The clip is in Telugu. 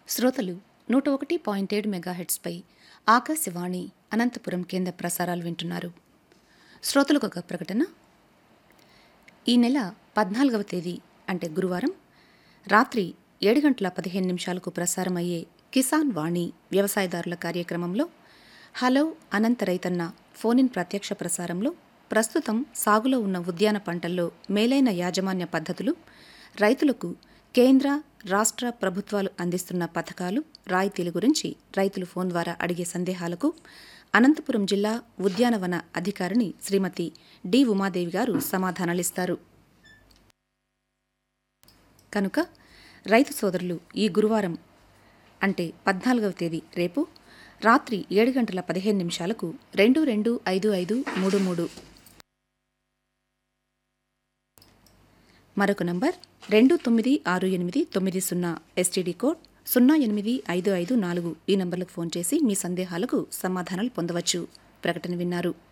శ్రోతలు నూట ఒకటి పాయింట్ ఏడు మెగాహెట్స్పై ఆకాశవాణి అనంతపురం కేంద్ర ప్రసారాలు వింటున్నారు శ్రోతలకు ఒక ప్రకటన ఈ నెల పద్నాలుగవ తేదీ అంటే గురువారం రాత్రి ఏడు గంటల పదిహేను నిమిషాలకు ప్రసారమయ్యే కిసాన్ వాణి వ్యవసాయదారుల కార్యక్రమంలో హలో అనంత రైతన్న ఫోన్ ఇన్ ప్రత్యక్ష ప్రసారంలో ప్రస్తుతం సాగులో ఉన్న ఉద్యాన పంటల్లో మేలైన యాజమాన్య పద్ధతులు రైతులకు కేంద్ర రాష్ట్ర ప్రభుత్వాలు అందిస్తున్న పథకాలు రాయితీల గురించి రైతులు ఫోన్ ద్వారా అడిగే సందేహాలకు అనంతపురం జిల్లా ఉద్యానవన అధికారిని శ్రీమతి డి ఉమాదేవి గారు సమాధానాలిస్తారు కనుక రైతు సోదరులు ఈ గురువారం అంటే పద్నాలుగవ తేదీ రేపు రాత్రి ఏడు గంటల పదిహేను నిమిషాలకు రెండు రెండు ఐదు ఐదు మూడు మూడు మరొక నంబర్ రెండు తొమ్మిది ఆరు ఎనిమిది తొమ్మిది సున్నా ఎస్టీడీ కోడ్ సున్నా ఎనిమిది ఐదు ఐదు నాలుగు ఈ నంబర్లకు ఫోన్ చేసి మీ సందేహాలకు సమాధానాలు పొందవచ్చు ప్రకటన విన్నారు